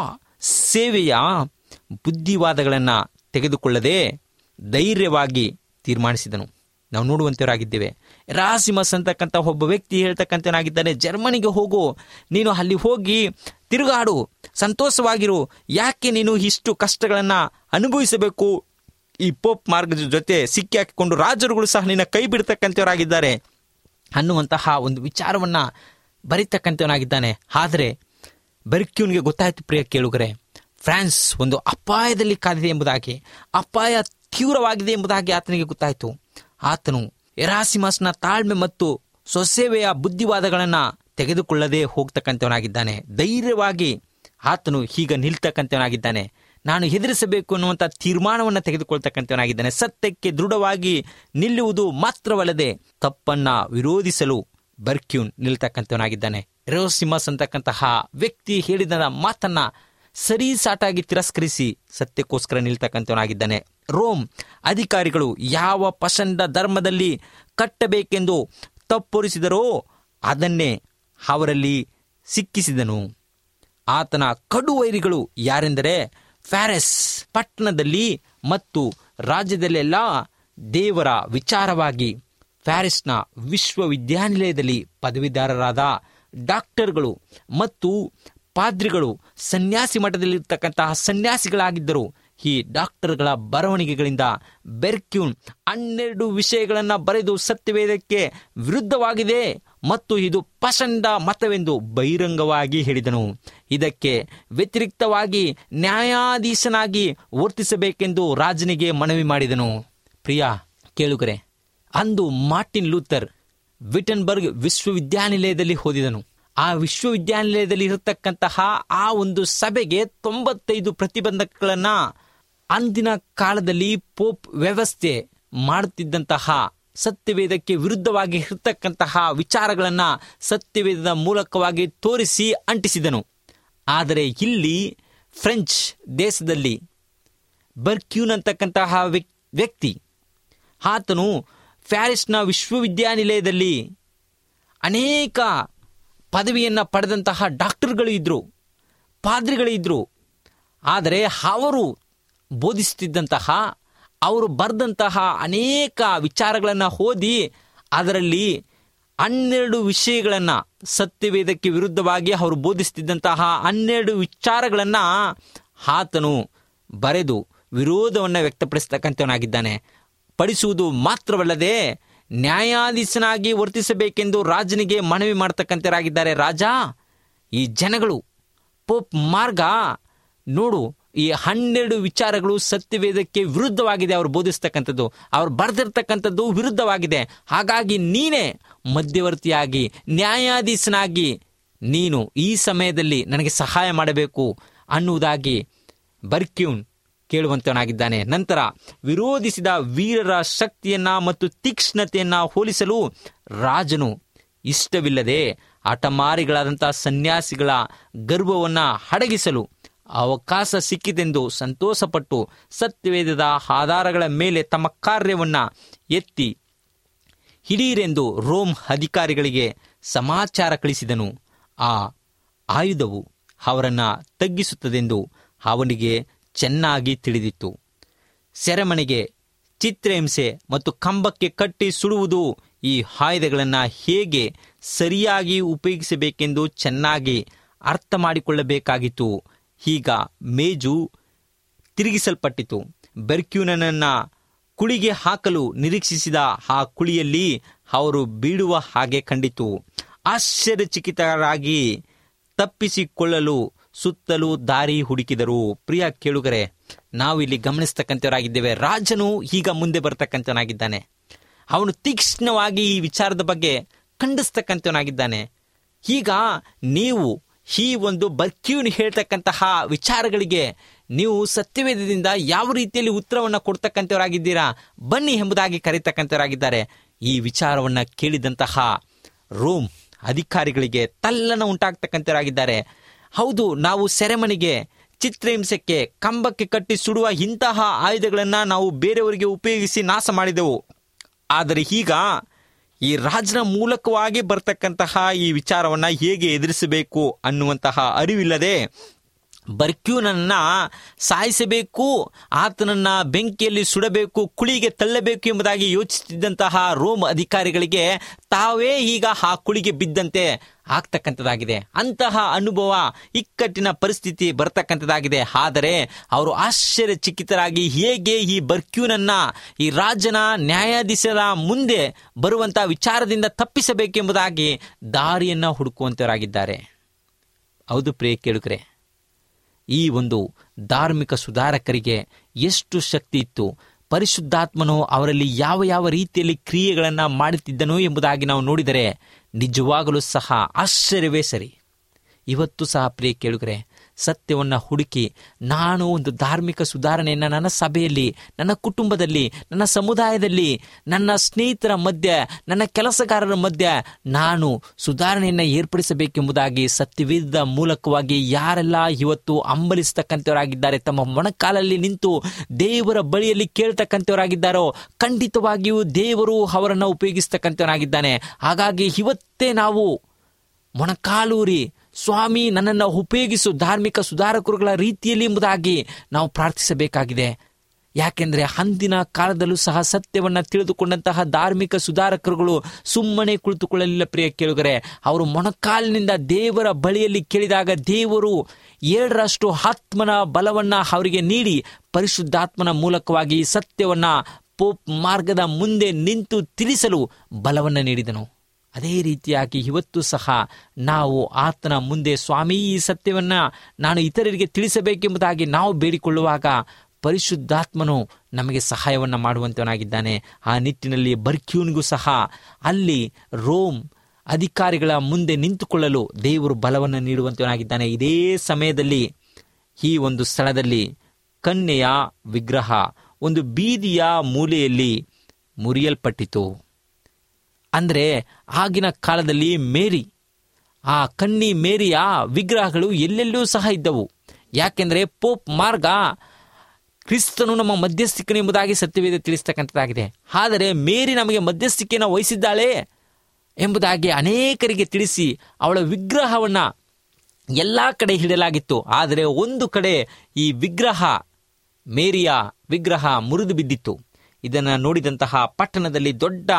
ಸೇವೆಯ ಬುದ್ಧಿವಾದಗಳನ್ನು ತೆಗೆದುಕೊಳ್ಳದೆ ಧೈರ್ಯವಾಗಿ ತೀರ್ಮಾನಿಸಿದನು ನಾವು ನೋಡುವಂತವರಾಗಿದ್ದೇವೆ ರಾಸಿಮಸ್ ಅಂತಕ್ಕಂಥ ಒಬ್ಬ ವ್ಯಕ್ತಿ ಹೇಳ್ತಕ್ಕಂಥವನಾಗಿದ್ದಾನೆ ಜರ್ಮನಿಗೆ ಹೋಗು ನೀನು ಅಲ್ಲಿ ಹೋಗಿ ತಿರುಗಾಡು ಸಂತೋಷವಾಗಿರು ಯಾಕೆ ನೀನು ಇಷ್ಟು ಕಷ್ಟಗಳನ್ನು ಅನುಭವಿಸಬೇಕು ಈ ಪೋಪ್ ಮಾರ್ಗದ ಜೊತೆ ಸಿಕ್ಕಿ ಹಾಕಿಕೊಂಡು ರಾಜರುಗಳು ಸಹ ನಿನ್ನ ಕೈ ಬಿಡ್ತಕ್ಕಂಥವರಾಗಿದ್ದಾರೆ ಅನ್ನುವಂತಹ ಒಂದು ವಿಚಾರವನ್ನ ಬರೀತಕ್ಕಂಥವನಾಗಿದ್ದಾನೆ ಆದರೆ ಬೆರ್ಕ್ಯೂನ್ಗೆ ಗೊತ್ತಾಯ್ತು ಪ್ರಿಯ ಕೇಳುಗರೆ ಫ್ರಾನ್ಸ್ ಒಂದು ಅಪಾಯದಲ್ಲಿ ಕಾದಿದೆ ಎಂಬುದಾಗಿ ಅಪಾಯ ತೀವ್ರವಾಗಿದೆ ಎಂಬುದಾಗಿ ಆತನಿಗೆ ಗೊತ್ತಾಯಿತು ಆತನು ಎರಾಸಿಮಸ್ನ ತಾಳ್ಮೆ ಮತ್ತು ಸ್ವಸೇವೆಯ ಬುದ್ಧಿವಾದಗಳನ್ನು ತೆಗೆದುಕೊಳ್ಳದೆ ಹೋಗ್ತಕ್ಕಂಥವನಾಗಿದ್ದಾನೆ ಧೈರ್ಯವಾಗಿ ಆತನು ಈಗ ನಿಲ್ತಕ್ಕಂಥವನಾಗಿದ್ದಾನೆ ನಾನು ಹೆದರಿಸಬೇಕು ಅನ್ನುವಂಥ ತೀರ್ಮಾನವನ್ನು ತೆಗೆದುಕೊಳ್ತಕ್ಕಂಥವನಾಗಿದ್ದಾನೆ ಸತ್ಯಕ್ಕೆ ದೃಢವಾಗಿ ನಿಲ್ಲುವುದು ಮಾತ್ರವಲ್ಲದೆ ತಪ್ಪನ್ನ ವಿರೋಧಿಸಲು ಬರ್ಕ್ಯೂನ್ ನಿಲ್ತಕ್ಕಂಥವನಾಗಿದ್ದಾನೆ ಎರೋಸಿಮಸ್ ಅಂತಕ್ಕಂತಹ ವ್ಯಕ್ತಿ ಹೇಳಿದ ಮಾತನ್ನ ಸರಿ ಸಾಟಾಗಿ ತಿರಸ್ಕರಿಸಿ ಸತ್ಯಕ್ಕೋಸ್ಕರ ನಿಲ್ತಕ್ಕಂಥವನಾಗಿದ್ದಾನೆ ರೋಮ್ ಅಧಿಕಾರಿಗಳು ಯಾವ ಪಸಂದ ಧರ್ಮದಲ್ಲಿ ಕಟ್ಟಬೇಕೆಂದು ತಪ್ಪೊರಿಸಿದರೋ ಅದನ್ನೇ ಅವರಲ್ಲಿ ಸಿಕ್ಕಿಸಿದನು ಆತನ ಕಡುವೈರಿಗಳು ಯಾರೆಂದರೆ ಫ್ಯಾರೆಸ್ ಪಟ್ಟಣದಲ್ಲಿ ಮತ್ತು ರಾಜ್ಯದಲ್ಲೆಲ್ಲ ದೇವರ ವಿಚಾರವಾಗಿ ಫ್ಯಾರಿಸ್ನ ವಿಶ್ವವಿದ್ಯಾನಿಲಯದಲ್ಲಿ ಪದವೀಧರರಾದ ಡಾಕ್ಟರ್ಗಳು ಮತ್ತು ಪಾದ್ರಿಗಳು ಸನ್ಯಾಸಿ ಮಠದಲ್ಲಿರ್ತಕ್ಕಂತಹ ಸನ್ಯಾಸಿಗಳಾಗಿದ್ದರು ಈ ಡಾಕ್ಟರ್ಗಳ ಬರವಣಿಗೆಗಳಿಂದ ಬೆರ್ಕ್ಯೂನ್ ಹನ್ನೆರಡು ವಿಷಯಗಳನ್ನು ಬರೆದು ಸತ್ಯವೇದಕ್ಕೆ ವಿರುದ್ಧವಾಗಿದೆ ಮತ್ತು ಇದು ಪಸಂದ ಮತವೆಂದು ಬಹಿರಂಗವಾಗಿ ಹೇಳಿದನು ಇದಕ್ಕೆ ವ್ಯತಿರಿಕ್ತವಾಗಿ ನ್ಯಾಯಾಧೀಶನಾಗಿ ವರ್ತಿಸಬೇಕೆಂದು ರಾಜನಿಗೆ ಮನವಿ ಮಾಡಿದನು ಪ್ರಿಯ ಕೇಳುಗರೆ ಅಂದು ಮಾರ್ಟಿನ್ ಲೂಥರ್ ವಿಟನ್ಬರ್ಗ್ ವಿಶ್ವವಿದ್ಯಾನಿಲಯದಲ್ಲಿ ಓದಿದನು ಆ ವಿಶ್ವವಿದ್ಯಾನಿಲಯದಲ್ಲಿ ಇರತಕ್ಕಂತಹ ಆ ಒಂದು ಸಭೆಗೆ ತೊಂಬತ್ತೈದು ಪ್ರತಿಬಂಧಕಗಳನ್ನ ಅಂದಿನ ಕಾಲದಲ್ಲಿ ಪೋಪ್ ವ್ಯವಸ್ಥೆ ಮಾಡುತ್ತಿದ್ದಂತಹ ಸತ್ಯವೇದಕ್ಕೆ ವಿರುದ್ಧವಾಗಿ ಇರತಕ್ಕಂತಹ ವಿಚಾರಗಳನ್ನ ಸತ್ಯವೇದದ ಮೂಲಕವಾಗಿ ತೋರಿಸಿ ಅಂಟಿಸಿದನು ಆದರೆ ಇಲ್ಲಿ ಫ್ರೆಂಚ್ ದೇಶದಲ್ಲಿ ಬರ್ಕ್ಯೂನ್ ಅಂತಕ್ಕಂತಹ ವ್ಯಕ್- ವ್ಯಕ್ತಿ ಆತನು ಫ್ಯಾರಿಸ್ನ ವಿಶ್ವವಿದ್ಯಾನಿಲಯದಲ್ಲಿ ಅನೇಕ ಪದವಿಯನ್ನು ಪಡೆದಂತಹ ಡಾಕ್ಟರ್ಗಳು ಇದ್ದರು ಪಾದ್ರಿಗಳು ಇದ್ದರು ಆದರೆ ಅವರು ಬೋಧಿಸುತ್ತಿದ್ದಂತಹ ಅವರು ಬರೆದಂತಹ ಅನೇಕ ವಿಚಾರಗಳನ್ನು ಓದಿ ಅದರಲ್ಲಿ ಹನ್ನೆರಡು ವಿಷಯಗಳನ್ನು ಸತ್ಯವೇದಕ್ಕೆ ವಿರುದ್ಧವಾಗಿ ಅವರು ಬೋಧಿಸುತ್ತಿದ್ದಂತಹ ಹನ್ನೆರಡು ವಿಚಾರಗಳನ್ನು ಆತನು ಬರೆದು ವಿರೋಧವನ್ನು ವ್ಯಕ್ತಪಡಿಸ್ತಕ್ಕಂಥವನಾಗಿದ್ದಾನೆ ಪಡಿಸುವುದು ಮಾತ್ರವಲ್ಲದೆ ನ್ಯಾಯಾಧೀಶನಾಗಿ ವರ್ತಿಸಬೇಕೆಂದು ರಾಜನಿಗೆ ಮನವಿ ಮಾಡ್ತಕ್ಕಂಥವರಾಗಿದ್ದಾರೆ ರಾಜ ಈ ಜನಗಳು ಪೋಪ್ ಮಾರ್ಗ ನೋಡು ಈ ಹನ್ನೆರಡು ವಿಚಾರಗಳು ಸತ್ಯವೇದಕ್ಕೆ ವಿರುದ್ಧವಾಗಿದೆ ಅವರು ಬೋಧಿಸ್ತಕ್ಕಂಥದ್ದು ಅವ್ರು ಬರೆದಿರ್ತಕ್ಕಂಥದ್ದು ವಿರುದ್ಧವಾಗಿದೆ ಹಾಗಾಗಿ ನೀನೇ ಮಧ್ಯವರ್ತಿಯಾಗಿ ನ್ಯಾಯಾಧೀಶನಾಗಿ ನೀನು ಈ ಸಮಯದಲ್ಲಿ ನನಗೆ ಸಹಾಯ ಮಾಡಬೇಕು ಅನ್ನುವುದಾಗಿ ಬರ್ಕ್ಯೂನ್ ಕೇಳುವಂತವನಾಗಿದ್ದಾನೆ ನಂತರ ವಿರೋಧಿಸಿದ ವೀರರ ಶಕ್ತಿಯನ್ನ ಮತ್ತು ತೀಕ್ಷ್ಣತೆಯನ್ನ ಹೋಲಿಸಲು ರಾಜನು ಇಷ್ಟವಿಲ್ಲದೆ ಹಠಮಾರಿಗಳಾದಂತಹ ಸನ್ಯಾಸಿಗಳ ಗರ್ವವನ್ನ ಅಡಗಿಸಲು ಅವಕಾಶ ಸಿಕ್ಕಿತೆಂದು ಸಂತೋಷಪಟ್ಟು ಸತ್ಯವೇದದ ಆಧಾರಗಳ ಮೇಲೆ ತಮ್ಮ ಕಾರ್ಯವನ್ನ ಎತ್ತಿ ಹಿಡೀರೆಂದು ರೋಮ್ ಅಧಿಕಾರಿಗಳಿಗೆ ಸಮಾಚಾರ ಕಳಿಸಿದನು ಆ ಆಯುಧವು ಅವರನ್ನ ತಗ್ಗಿಸುತ್ತದೆಂದು ಅವನಿಗೆ ಚೆನ್ನಾಗಿ ತಿಳಿದಿತ್ತು ಸೆರೆಮನೆಗೆ ಚಿತ್ರಹಿಂಸೆ ಮತ್ತು ಕಂಬಕ್ಕೆ ಕಟ್ಟಿ ಸುಡುವುದು ಈ ಆಯುಧಗಳನ್ನು ಹೇಗೆ ಸರಿಯಾಗಿ ಉಪಯೋಗಿಸಬೇಕೆಂದು ಚೆನ್ನಾಗಿ ಅರ್ಥ ಮಾಡಿಕೊಳ್ಳಬೇಕಾಗಿತ್ತು ಈಗ ಮೇಜು ತಿರುಗಿಸಲ್ಪಟ್ಟಿತು ಬೆರ್ಕ್ಯೂನನನ್ನ ಕುಳಿಗೆ ಹಾಕಲು ನಿರೀಕ್ಷಿಸಿದ ಆ ಕುಳಿಯಲ್ಲಿ ಅವರು ಬೀಳುವ ಹಾಗೆ ಕಂಡಿತು ಆಶ್ಚರ್ಯಚಕಿತರಾಗಿ ತಪ್ಪಿಸಿಕೊಳ್ಳಲು ಸುತ್ತಲೂ ದಾರಿ ಹುಡುಕಿದರು ಪ್ರಿಯ ಕೇಳುಗರೆ ನಾವು ಇಲ್ಲಿ ಗಮನಿಸ್ತಕ್ಕಂಥವರಾಗಿದ್ದೇವೆ ರಾಜನು ಈಗ ಮುಂದೆ ಬರ್ತಕ್ಕಂಥವನಾಗಿದ್ದಾನೆ ಅವನು ತೀಕ್ಷ್ಣವಾಗಿ ಈ ವಿಚಾರದ ಬಗ್ಗೆ ಖಂಡಿಸ್ತಕ್ಕಂಥವನಾಗಿದ್ದಾನೆ ಈಗ ನೀವು ಈ ಒಂದು ಬರ್ಕ್ಯೂನ್ ಹೇಳ್ತಕ್ಕಂತಹ ವಿಚಾರಗಳಿಗೆ ನೀವು ಸತ್ಯವೇದದಿಂದ ಯಾವ ರೀತಿಯಲ್ಲಿ ಉತ್ತರವನ್ನು ಕೊಡ್ತಕ್ಕಂಥವರಾಗಿದ್ದೀರಾ ಬನ್ನಿ ಎಂಬುದಾಗಿ ಕರೀತಕ್ಕಂಥವರಾಗಿದ್ದಾರೆ ಈ ವಿಚಾರವನ್ನು ಕೇಳಿದಂತಹ ರೋಮ್ ಅಧಿಕಾರಿಗಳಿಗೆ ತಲ್ಲನ ಉಂಟಾಗ್ತಕ್ಕಂಥವರಾಗಿದ್ದಾರೆ ಹೌದು ನಾವು ಸೆರೆಮನಿಗೆ ಚಿತ್ರಹಿಂಸಕ್ಕೆ ಕಂಬಕ್ಕೆ ಕಟ್ಟಿ ಸುಡುವ ಇಂತಹ ಆಯುಧಗಳನ್ನು ನಾವು ಬೇರೆಯವರಿಗೆ ಉಪಯೋಗಿಸಿ ನಾಶ ಮಾಡಿದೆವು ಆದರೆ ಈಗ ಈ ರಾಜನ ಮೂಲಕವಾಗಿ ಬರ್ತಕ್ಕಂತಹ ಈ ವಿಚಾರವನ್ನ ಹೇಗೆ ಎದುರಿಸಬೇಕು ಅನ್ನುವಂತಹ ಅರಿವಿಲ್ಲದೆ ಬರ್ಕ್ಯೂನನ್ನ ಸಾಯಿಸಬೇಕು ಆತನನ್ನ ಬೆಂಕಿಯಲ್ಲಿ ಸುಡಬೇಕು ಕುಳಿಗೆ ತಳ್ಳಬೇಕು ಎಂಬುದಾಗಿ ಯೋಚಿಸುತ್ತಿದ್ದಂತಹ ರೋಮ್ ಅಧಿಕಾರಿಗಳಿಗೆ ತಾವೇ ಈಗ ಆ ಕುಳಿಗೆ ಬಿದ್ದಂತೆ ಆಗ್ತಕ್ಕಂಥದ್ದಾಗಿದೆ ಅಂತಹ ಅನುಭವ ಇಕ್ಕಟ್ಟಿನ ಪರಿಸ್ಥಿತಿ ಬರ್ತಕ್ಕಂಥದ್ದಾಗಿದೆ ಆದರೆ ಅವರು ಆಶ್ಚರ್ಯಚಕಿತರಾಗಿ ಹೇಗೆ ಈ ಬರ್ಕ್ಯೂನನ್ನ ಈ ರಾಜನ ನ್ಯಾಯಾಧೀಶರ ಮುಂದೆ ಬರುವಂತಹ ವಿಚಾರದಿಂದ ತಪ್ಪಿಸಬೇಕೆಂಬುದಾಗಿ ದಾರಿಯನ್ನ ಹುಡುಕುವಂತವರಾಗಿದ್ದಾರೆ ಹೌದು ಪ್ರಿಯ ಕೇಳುಗರೆ ಈ ಒಂದು ಧಾರ್ಮಿಕ ಸುಧಾರಕರಿಗೆ ಎಷ್ಟು ಶಕ್ತಿ ಇತ್ತು ಪರಿಶುದ್ಧಾತ್ಮನು ಅವರಲ್ಲಿ ಯಾವ ಯಾವ ರೀತಿಯಲ್ಲಿ ಕ್ರಿಯೆಗಳನ್ನು ಮಾಡುತ್ತಿದ್ದನು ಎಂಬುದಾಗಿ ನಾವು ನೋಡಿದರೆ ನಿಜವಾಗಲೂ ಸಹ ಆಶ್ಚರ್ಯವೇ ಸರಿ ಇವತ್ತು ಸಹ ಪ್ರಿಯ ಕೇಳುಗರೆ ಸತ್ಯವನ್ನು ಹುಡುಕಿ ನಾನು ಒಂದು ಧಾರ್ಮಿಕ ಸುಧಾರಣೆಯನ್ನು ನನ್ನ ಸಭೆಯಲ್ಲಿ ನನ್ನ ಕುಟುಂಬದಲ್ಲಿ ನನ್ನ ಸಮುದಾಯದಲ್ಲಿ ನನ್ನ ಸ್ನೇಹಿತರ ಮಧ್ಯೆ ನನ್ನ ಕೆಲಸಗಾರರ ಮಧ್ಯೆ ನಾನು ಸುಧಾರಣೆಯನ್ನು ಏರ್ಪಡಿಸಬೇಕೆಂಬುದಾಗಿ ಸತ್ಯವೇದ ಮೂಲಕವಾಗಿ ಯಾರೆಲ್ಲ ಇವತ್ತು ಅಂಬಲಿಸ್ತಕ್ಕಂಥವರಾಗಿದ್ದಾರೆ ತಮ್ಮ ಮೊಣಕಾಲಲ್ಲಿ ನಿಂತು ದೇವರ ಬಳಿಯಲ್ಲಿ ಕೇಳ್ತಕ್ಕಂಥವರಾಗಿದ್ದಾರೋ ಖಂಡಿತವಾಗಿಯೂ ದೇವರು ಅವರನ್ನು ಉಪಯೋಗಿಸ್ತಕ್ಕಂಥವನಾಗಿದ್ದಾನೆ ಹಾಗಾಗಿ ಇವತ್ತೇ ನಾವು ಮೊಣಕಾಲೂರಿ ಸ್ವಾಮಿ ನನ್ನನ್ನು ಉಪಯೋಗಿಸು ಧಾರ್ಮಿಕ ಸುಧಾರಕರುಗಳ ರೀತಿಯಲ್ಲಿ ಎಂಬುದಾಗಿ ನಾವು ಪ್ರಾರ್ಥಿಸಬೇಕಾಗಿದೆ ಯಾಕೆಂದ್ರೆ ಅಂದಿನ ಕಾಲದಲ್ಲೂ ಸಹ ಸತ್ಯವನ್ನ ತಿಳಿದುಕೊಂಡಂತಹ ಧಾರ್ಮಿಕ ಸುಧಾರಕರುಗಳು ಸುಮ್ಮನೆ ಕುಳಿತುಕೊಳ್ಳಲಿಲ್ಲ ಪ್ರಿಯ ಕೇಳುಗರೆ ಅವರು ಮೊಣಕಾಲಿನಿಂದ ದೇವರ ಬಳಿಯಲ್ಲಿ ಕೇಳಿದಾಗ ದೇವರು ಏಳರಷ್ಟು ಆತ್ಮನ ಬಲವನ್ನ ಅವರಿಗೆ ನೀಡಿ ಪರಿಶುದ್ಧಾತ್ಮನ ಮೂಲಕವಾಗಿ ಸತ್ಯವನ್ನ ಪೋಪ್ ಮಾರ್ಗದ ಮುಂದೆ ನಿಂತು ತಿಳಿಸಲು ಬಲವನ್ನು ನೀಡಿದನು ಅದೇ ರೀತಿಯಾಗಿ ಇವತ್ತು ಸಹ ನಾವು ಆತನ ಮುಂದೆ ಸ್ವಾಮಿ ಈ ಸತ್ಯವನ್ನ ನಾನು ಇತರರಿಗೆ ತಿಳಿಸಬೇಕೆಂಬುದಾಗಿ ನಾವು ಬೇಡಿಕೊಳ್ಳುವಾಗ ಪರಿಶುದ್ಧಾತ್ಮನು ನಮಗೆ ಸಹಾಯವನ್ನ ಮಾಡುವಂತವನಾಗಿದ್ದಾನೆ ಆ ನಿಟ್ಟಿನಲ್ಲಿ ಬರ್ಕ್ಯೂನ್ಗೂ ಸಹ ಅಲ್ಲಿ ರೋಮ್ ಅಧಿಕಾರಿಗಳ ಮುಂದೆ ನಿಂತುಕೊಳ್ಳಲು ದೇವರು ಬಲವನ್ನು ನೀಡುವಂತವನಾಗಿದ್ದಾನೆ ಇದೇ ಸಮಯದಲ್ಲಿ ಈ ಒಂದು ಸ್ಥಳದಲ್ಲಿ ಕನ್ಯೆಯ ವಿಗ್ರಹ ಒಂದು ಬೀದಿಯ ಮೂಲೆಯಲ್ಲಿ ಮುರಿಯಲ್ಪಟ್ಟಿತು ಅಂದ್ರೆ ಆಗಿನ ಕಾಲದಲ್ಲಿ ಮೇರಿ ಆ ಕನ್ನಿ ಮೇರಿಯ ವಿಗ್ರಹಗಳು ಎಲ್ಲೆಲ್ಲೂ ಸಹ ಇದ್ದವು ಯಾಕೆಂದ್ರೆ ಪೋಪ್ ಮಾರ್ಗ ಕ್ರಿಸ್ತನು ನಮ್ಮ ಮಧ್ಯಸ್ಥಿಕನು ಎಂಬುದಾಗಿ ಸತ್ಯವೇದ ತಿಳಿಸ್ತಕ್ಕಂಥದ್ದಾಗಿದೆ ಆದರೆ ಮೇರಿ ನಮಗೆ ಮಧ್ಯಸ್ಥಿಕೆಯನ್ನು ವಹಿಸಿದ್ದಾಳೆ ಎಂಬುದಾಗಿ ಅನೇಕರಿಗೆ ತಿಳಿಸಿ ಅವಳ ವಿಗ್ರಹವನ್ನ ಎಲ್ಲ ಕಡೆ ಹಿಡಲಾಗಿತ್ತು ಆದರೆ ಒಂದು ಕಡೆ ಈ ವಿಗ್ರಹ ಮೇರಿಯ ವಿಗ್ರಹ ಮುರಿದು ಬಿದ್ದಿತ್ತು ಇದನ್ನು ನೋಡಿದಂತಹ ಪಟ್ಟಣದಲ್ಲಿ ದೊಡ್ಡ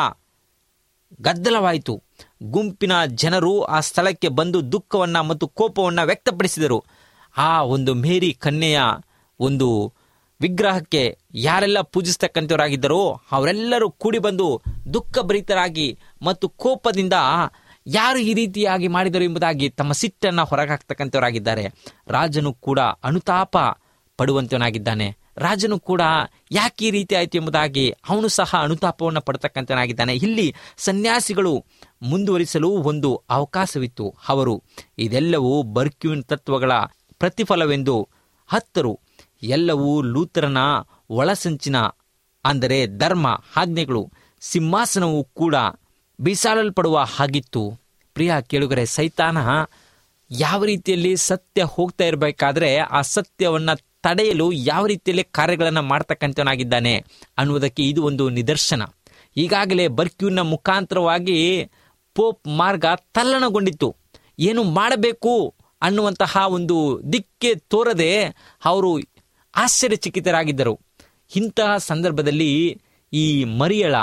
ಗದ್ದಲವಾಯಿತು ಗುಂಪಿನ ಜನರು ಆ ಸ್ಥಳಕ್ಕೆ ಬಂದು ದುಃಖವನ್ನ ಮತ್ತು ಕೋಪವನ್ನ ವ್ಯಕ್ತಪಡಿಸಿದರು ಆ ಒಂದು ಮೇರಿ ಕನ್ಯೆಯ ಒಂದು ವಿಗ್ರಹಕ್ಕೆ ಯಾರೆಲ್ಲ ಪೂಜಿಸ್ತಕ್ಕಂಥವರಾಗಿದ್ದರೋ ಅವರೆಲ್ಲರೂ ಕೂಡಿ ಬಂದು ದುಃಖಭರಿತರಾಗಿ ಮತ್ತು ಕೋಪದಿಂದ ಯಾರು ಈ ರೀತಿಯಾಗಿ ಮಾಡಿದರು ಎಂಬುದಾಗಿ ತಮ್ಮ ಸಿಟ್ಟನ್ನು ಹೊರಗಾಕ್ತಕ್ಕಂಥವರಾಗಿದ್ದಾರೆ ರಾಜನು ಕೂಡ ಅನುತಾಪ ಪಡುವಂತವನಾಗಿದ್ದಾನೆ ರಾಜನು ಕೂಡ ಯಾಕೆ ಈ ರೀತಿ ಆಯಿತು ಎಂಬುದಾಗಿ ಅವನು ಸಹ ಅನುತಾಪವನ್ನು ಪಡ್ತಕ್ಕಂಥನಾಗಿದ್ದಾನೆ ಇಲ್ಲಿ ಸನ್ಯಾಸಿಗಳು ಮುಂದುವರಿಸಲು ಒಂದು ಅವಕಾಶವಿತ್ತು ಅವರು ಇದೆಲ್ಲವೂ ಬರ್ಕ್ಯೂನ್ ತತ್ವಗಳ ಪ್ರತಿಫಲವೆಂದು ಹತ್ತರು ಎಲ್ಲವೂ ಲೂಥರನ ಒಳಸಂಚಿನ ಅಂದರೆ ಧರ್ಮ ಆಜ್ಞೆಗಳು ಸಿಂಹಾಸನವು ಕೂಡ ಬಿಸಾಡಲ್ಪಡುವ ಹಾಗಿತ್ತು ಪ್ರಿಯ ಕೇಳುಗರೆ ಸೈತಾನ ಯಾವ ರೀತಿಯಲ್ಲಿ ಸತ್ಯ ಹೋಗ್ತಾ ಇರಬೇಕಾದ್ರೆ ಆ ಸತ್ಯವನ್ನ ತಡೆಯಲು ಯಾವ ರೀತಿಯಲ್ಲಿ ಕಾರ್ಯಗಳನ್ನು ಮಾಡ್ತಕ್ಕಂಥವನಾಗಿದ್ದಾನೆ ಅನ್ನುವುದಕ್ಕೆ ಇದು ಒಂದು ನಿದರ್ಶನ ಈಗಾಗಲೇ ಬರ್ಕ್ಯೂನ ಮುಖಾಂತರವಾಗಿ ಪೋಪ್ ಮಾರ್ಗ ತಲ್ಲಣಗೊಂಡಿತ್ತು ಏನು ಮಾಡಬೇಕು ಅನ್ನುವಂತಹ ಒಂದು ದಿಕ್ಕೆ ತೋರದೆ ಅವರು ಆಶ್ಚರ್ಯಚಕಿತರಾಗಿದ್ದರು ಇಂತಹ ಸಂದರ್ಭದಲ್ಲಿ ಈ ಮರಿಯಳ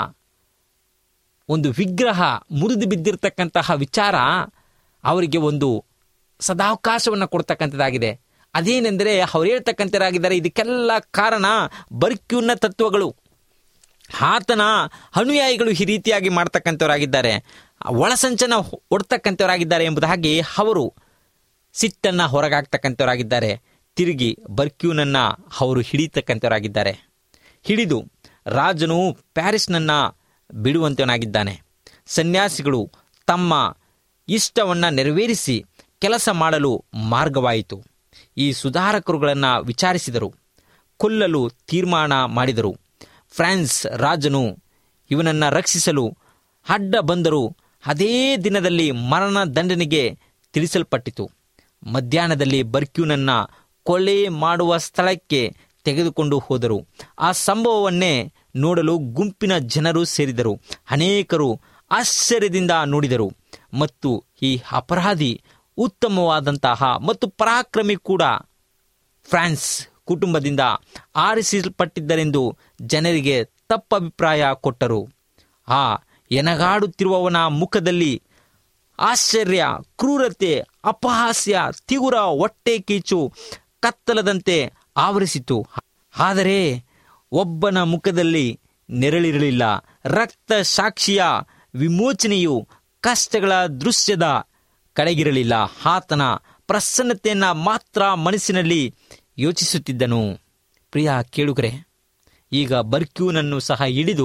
ಒಂದು ವಿಗ್ರಹ ಮುರಿದು ಬಿದ್ದಿರತಕ್ಕಂತಹ ವಿಚಾರ ಅವರಿಗೆ ಒಂದು ಸದಾವಕಾಶವನ್ನು ಕೊಡ್ತಕ್ಕಂಥದ್ದಾಗಿದೆ ಅದೇನೆಂದರೆ ಅವ್ರು ಹೇಳ್ತಕ್ಕಂಥರಾಗಿದ್ದಾರೆ ಇದಕ್ಕೆಲ್ಲ ಕಾರಣ ಬರ್ಕ್ಯೂನ ತತ್ವಗಳು ಆತನ ಅನುಯಾಯಿಗಳು ಈ ರೀತಿಯಾಗಿ ಮಾಡ್ತಕ್ಕಂಥವರಾಗಿದ್ದಾರೆ ಒಳಸಂಚನ ಹೊಡ್ತಕ್ಕಂಥವರಾಗಿದ್ದಾರೆ ಎಂಬುದಾಗಿ ಅವರು ಸಿಟ್ಟನ್ನ ಹೊರಗಾಗ್ತಕ್ಕಂಥವರಾಗಿದ್ದಾರೆ ತಿರುಗಿ ಬರ್ಕ್ಯೂನನ್ನ ಅವರು ಹಿಡಿತಕ್ಕಂಥವರಾಗಿದ್ದಾರೆ ಹಿಡಿದು ರಾಜನು ಪ್ಯಾರಿಸ್ನನ್ನ ಬಿಡುವಂತವನಾಗಿದ್ದಾನೆ ಸನ್ಯಾಸಿಗಳು ತಮ್ಮ ಇಷ್ಟವನ್ನ ನೆರವೇರಿಸಿ ಕೆಲಸ ಮಾಡಲು ಮಾರ್ಗವಾಯಿತು ಈ ಸುಧಾರಕರುಗಳನ್ನು ವಿಚಾರಿಸಿದರು ಕೊಲ್ಲಲು ತೀರ್ಮಾನ ಮಾಡಿದರು ಫ್ರಾನ್ಸ್ ರಾಜನು ಇವನನ್ನು ರಕ್ಷಿಸಲು ಅಡ್ಡ ಬಂದರೂ ಅದೇ ದಿನದಲ್ಲಿ ಮರಣ ದಂಡನೆಗೆ ತಿಳಿಸಲ್ಪಟ್ಟಿತು ಮಧ್ಯಾಹ್ನದಲ್ಲಿ ಬರ್ಕ್ಯೂನನ್ನ ಕೊಲೆ ಮಾಡುವ ಸ್ಥಳಕ್ಕೆ ತೆಗೆದುಕೊಂಡು ಹೋದರು ಆ ಸಂಭವವನ್ನೇ ನೋಡಲು ಗುಂಪಿನ ಜನರು ಸೇರಿದರು ಅನೇಕರು ಆಶ್ಚರ್ಯದಿಂದ ನೋಡಿದರು ಮತ್ತು ಈ ಅಪರಾಧಿ ಉತ್ತಮವಾದಂತಹ ಮತ್ತು ಪರಾಕ್ರಮಿ ಕೂಡ ಫ್ರಾನ್ಸ್ ಕುಟುಂಬದಿಂದ ಆರಿಸಲ್ಪಟ್ಟಿದ್ದರೆಂದು ಜನರಿಗೆ ತಪ್ಪಭಿಪ್ರಾಯ ಕೊಟ್ಟರು ಆ ಎನಗಾಡುತ್ತಿರುವವನ ಮುಖದಲ್ಲಿ ಆಶ್ಚರ್ಯ ಕ್ರೂರತೆ ಅಪಹಾಸ್ಯ ತೀವ್ರ ಹೊಟ್ಟೆ ಕೀಚು ಕತ್ತಲದಂತೆ ಆವರಿಸಿತು ಆದರೆ ಒಬ್ಬನ ಮುಖದಲ್ಲಿ ನೆರಳಿರಲಿಲ್ಲ ರಕ್ತ ಸಾಕ್ಷಿಯ ವಿಮೋಚನೆಯು ಕಷ್ಟಗಳ ದೃಶ್ಯದ ಕಡೆಗಿರಲಿಲ್ಲ ಆತನ ಪ್ರಸನ್ನತೆಯನ್ನ ಮಾತ್ರ ಮನಸ್ಸಿನಲ್ಲಿ ಯೋಚಿಸುತ್ತಿದ್ದನು ಪ್ರಿಯ ಕೇಳುಗರೆ ಈಗ ಬರ್ಕ್ಯೂನನ್ನು ಸಹ ಹಿಡಿದು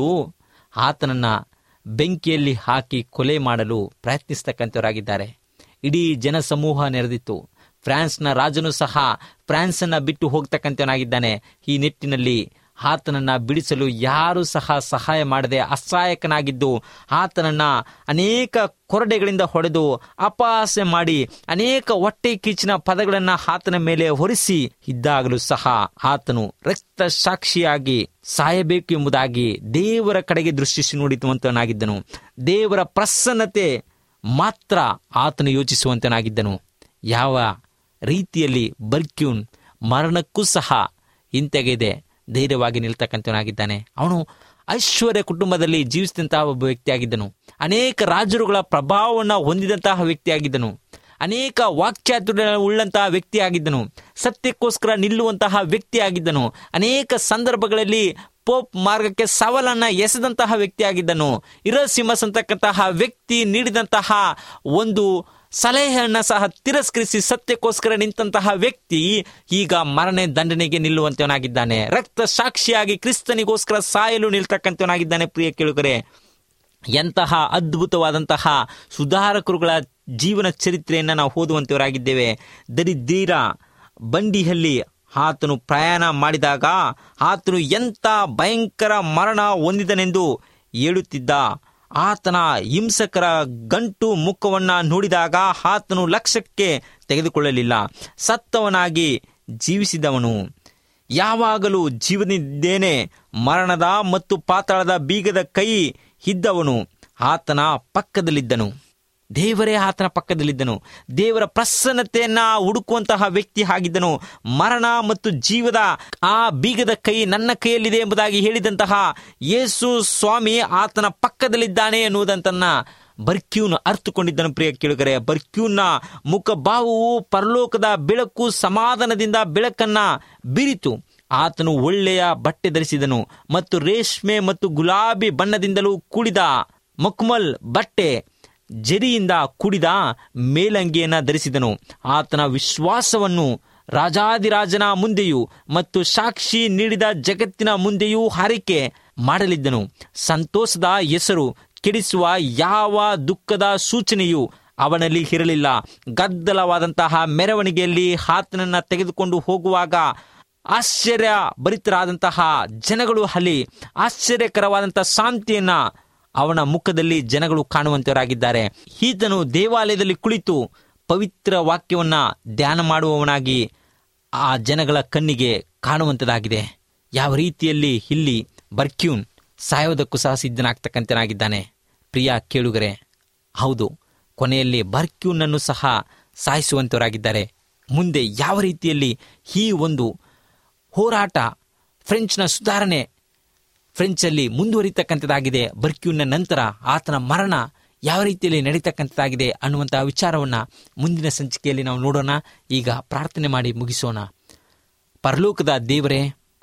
ಆತನನ್ನ ಬೆಂಕಿಯಲ್ಲಿ ಹಾಕಿ ಕೊಲೆ ಮಾಡಲು ಪ್ರಯತ್ನಿಸ್ತಕ್ಕಂಥವರಾಗಿದ್ದಾರೆ ಇಡೀ ಜನಸಮೂಹ ನೆರೆದಿತ್ತು ಫ್ರಾನ್ಸ್ನ ರಾಜನು ಸಹ ಫ್ರಾನ್ಸನ್ನ ಬಿಟ್ಟು ಹೋಗ್ತಕ್ಕಂಥವನಾಗಿದ್ದಾನೆ ಈ ನಿಟ್ಟಿನಲ್ಲಿ ಆತನನ್ನ ಬಿಡಿಸಲು ಯಾರೂ ಸಹ ಸಹಾಯ ಮಾಡದೆ ಅಸಹಾಯಕನಾಗಿದ್ದು ಆತನನ್ನ ಅನೇಕ ಕೊರಡೆಗಳಿಂದ ಹೊಡೆದು ಅಪಹಾಸ್ಯ ಮಾಡಿ ಅನೇಕ ಹೊಟ್ಟೆ ಕಿಚ್ಚಿನ ಪದಗಳನ್ನ ಆತನ ಮೇಲೆ ಹೊರಿಸಿ ಇದ್ದಾಗಲೂ ಸಹ ಆತನು ರಕ್ತ ಸಾಕ್ಷಿಯಾಗಿ ಸಾಯಬೇಕು ಎಂಬುದಾಗಿ ದೇವರ ಕಡೆಗೆ ದೃಷ್ಟಿಸಿ ನೋಡಿರುವಂತವನಾಗಿದ್ದನು ದೇವರ ಪ್ರಸನ್ನತೆ ಮಾತ್ರ ಆತನು ಯೋಚಿಸುವಂತನಾಗಿದ್ದನು ಯಾವ ರೀತಿಯಲ್ಲಿ ಬರ್ಕ್ಯೂನ್ ಮರಣಕ್ಕೂ ಸಹ ಹಿಂತೆಗೆದೆ ಧೈರ್ಯವಾಗಿ ನಿಲ್ತಕ್ಕಂಥವನಾಗಿದ್ದಾನೆ ಅವನು ಐಶ್ವರ್ಯ ಕುಟುಂಬದಲ್ಲಿ ಜೀವಿಸಿದಂತಹ ಒಬ್ಬ ವ್ಯಕ್ತಿಯಾಗಿದ್ದನು ಅನೇಕ ರಾಜರುಗಳ ಪ್ರಭಾವವನ್ನು ಹೊಂದಿದಂತಹ ವ್ಯಕ್ತಿಯಾಗಿದ್ದನು ಅನೇಕ ವಾಕ್ಚಾತುರ್ಯ ಉಳ್ಳಂತಹ ವ್ಯಕ್ತಿಯಾಗಿದ್ದನು ಸತ್ಯಕ್ಕೋಸ್ಕರ ನಿಲ್ಲುವಂತಹ ವ್ಯಕ್ತಿಯಾಗಿದ್ದನು ಅನೇಕ ಸಂದರ್ಭಗಳಲ್ಲಿ ಪೋಪ್ ಮಾರ್ಗಕ್ಕೆ ಸವಾಲನ್ನ ಎಸೆದಂತಹ ವ್ಯಕ್ತಿಯಾಗಿದ್ದನು ಇರಸಿಂಹಸ್ ಅಂತಕ್ಕಂತಹ ವ್ಯಕ್ತಿ ನೀಡಿದಂತಹ ಒಂದು ಸಲಹೆಯನ್ನ ಸಹ ತಿರಸ್ಕರಿಸಿ ಸತ್ಯಕ್ಕೋಸ್ಕರ ನಿಂತಹ ವ್ಯಕ್ತಿ ಈಗ ಮರಣ ದಂಡನೆಗೆ ನಿಲ್ಲುವಂತವನಾಗಿದ್ದಾನೆ ರಕ್ತ ಸಾಕ್ಷಿಯಾಗಿ ಕ್ರಿಸ್ತನಿಗೋಸ್ಕರ ಸಾಯಲು ನಿಲ್ತಕ್ಕಂಥವನಾಗಿದ್ದಾನೆ ಪ್ರಿಯ ಕೇಳುಗರೆ ಎಂತಹ ಅದ್ಭುತವಾದಂತಹ ಸುಧಾರಕರುಗಳ ಜೀವನ ಚರಿತ್ರೆಯನ್ನು ನಾವು ಓದುವಂತವರಾಗಿದ್ದೇವೆ ದರಿದ್ರೀರ ಬಂಡಿಯಲ್ಲಿ ಆತನು ಪ್ರಯಾಣ ಮಾಡಿದಾಗ ಆತನು ಎಂಥ ಭಯಂಕರ ಮರಣ ಹೊಂದಿದನೆಂದು ಹೇಳುತ್ತಿದ್ದ ಆತನ ಹಿಂಸಕರ ಗಂಟು ಮುಖವನ್ನ ನೋಡಿದಾಗ ಆತನು ಲಕ್ಷ್ಯಕ್ಕೆ ತೆಗೆದುಕೊಳ್ಳಲಿಲ್ಲ ಸತ್ತವನಾಗಿ ಜೀವಿಸಿದವನು ಯಾವಾಗಲೂ ಜೀವನಿದ್ದೇನೆ ಮರಣದ ಮತ್ತು ಪಾತಾಳದ ಬೀಗದ ಕೈ ಇದ್ದವನು ಆತನ ಪಕ್ಕದಲ್ಲಿದ್ದನು ದೇವರೇ ಆತನ ಪಕ್ಕದಲ್ಲಿದ್ದನು ದೇವರ ಪ್ರಸನ್ನತೆಯನ್ನ ಹುಡುಕುವಂತಹ ವ್ಯಕ್ತಿ ಆಗಿದ್ದನು ಮರಣ ಮತ್ತು ಜೀವದ ಆ ಬೀಗದ ಕೈ ನನ್ನ ಕೈಯಲ್ಲಿದೆ ಎಂಬುದಾಗಿ ಹೇಳಿದಂತಹ ಯೇಸು ಸ್ವಾಮಿ ಆತನ ಪಕ್ಕದಲ್ಲಿದ್ದಾನೆ ಎನ್ನುವುದಂತನ್ನ ಬರ್ಕ್ಯೂನ್ ಅರ್ಥಕೊಂಡಿದ್ದನು ಪ್ರಿಯ ಕೇಳುಗರೆ ಬರ್ಕ್ಯೂನ್ನ ಮುಖಭಾವವು ಪರಲೋಕದ ಬೆಳಕು ಸಮಾಧಾನದಿಂದ ಬೆಳಕನ್ನ ಬೀರಿತು ಆತನು ಒಳ್ಳೆಯ ಬಟ್ಟೆ ಧರಿಸಿದನು ಮತ್ತು ರೇಷ್ಮೆ ಮತ್ತು ಗುಲಾಬಿ ಬಣ್ಣದಿಂದಲೂ ಕೂಡಿದ ಮಕ್ಮಲ್ ಬಟ್ಟೆ ಜರಿಯಿಂದ ಕೂಡಿದ ಮೇಲಂಗಿಯನ್ನ ಧರಿಸಿದನು ಆತನ ವಿಶ್ವಾಸವನ್ನು ರಾಜಾದಿರಾಜನ ಮುಂದೆಯೂ ಮತ್ತು ಸಾಕ್ಷಿ ನೀಡಿದ ಜಗತ್ತಿನ ಮುಂದೆಯೂ ಹಾರಿಕೆ ಮಾಡಲಿದ್ದನು ಸಂತೋಷದ ಹೆಸರು ಕೆಡಿಸುವ ಯಾವ ದುಃಖದ ಸೂಚನೆಯು ಅವನಲ್ಲಿ ಇರಲಿಲ್ಲ ಗದ್ದಲವಾದಂತಹ ಮೆರವಣಿಗೆಯಲ್ಲಿ ಆತನನ್ನ ತೆಗೆದುಕೊಂಡು ಹೋಗುವಾಗ ಆಶ್ಚರ್ಯ ಭರಿತರಾದಂತಹ ಜನಗಳು ಅಲ್ಲಿ ಆಶ್ಚರ್ಯಕರವಾದಂತಹ ಶಾಂತಿಯನ್ನ ಅವನ ಮುಖದಲ್ಲಿ ಜನಗಳು ಕಾಣುವಂತವರಾಗಿದ್ದಾರೆ ಈತನು ದೇವಾಲಯದಲ್ಲಿ ಕುಳಿತು ಪವಿತ್ರ ವಾಕ್ಯವನ್ನ ಧ್ಯಾನ ಮಾಡುವವನಾಗಿ ಆ ಜನಗಳ ಕಣ್ಣಿಗೆ ಕಾಣುವಂತದಾಗಿದೆ ಯಾವ ರೀತಿಯಲ್ಲಿ ಇಲ್ಲಿ ಬರ್ಕ್ಯೂನ್ ಸಾಯೋದಕ್ಕೂ ಸಹ ಸಿದ್ಧನಾಗ್ತಕ್ಕಂತನಾಗಿದ್ದಾನೆ ಪ್ರಿಯ ಕೇಳುಗರೆ ಹೌದು ಕೊನೆಯಲ್ಲಿ ಬರ್ಕ್ಯೂನನ್ನು ಸಹ ಸಾಯಿಸುವಂತವರಾಗಿದ್ದಾರೆ ಮುಂದೆ ಯಾವ ರೀತಿಯಲ್ಲಿ ಈ ಒಂದು ಹೋರಾಟ ಫ್ರೆಂಚ್ನ ಸುಧಾರಣೆ ಫ್ರೆಂಚಲ್ಲಿ ಮುಂದುವರಿತಕ್ಕಂಥದ್ದಾಗಿದೆ ಬರ್ಕ್ಯೂನ್ನ ನಂತರ ಆತನ ಮರಣ ಯಾವ ರೀತಿಯಲ್ಲಿ ನಡೀತಕ್ಕಂಥದ್ದಾಗಿದೆ ಅನ್ನುವಂತಹ ವಿಚಾರವನ್ನು ಮುಂದಿನ ಸಂಚಿಕೆಯಲ್ಲಿ ನಾವು ನೋಡೋಣ ಈಗ ಪ್ರಾರ್ಥನೆ ಮಾಡಿ ಮುಗಿಸೋಣ ಪರಲೋಕದ ದೇವರೇ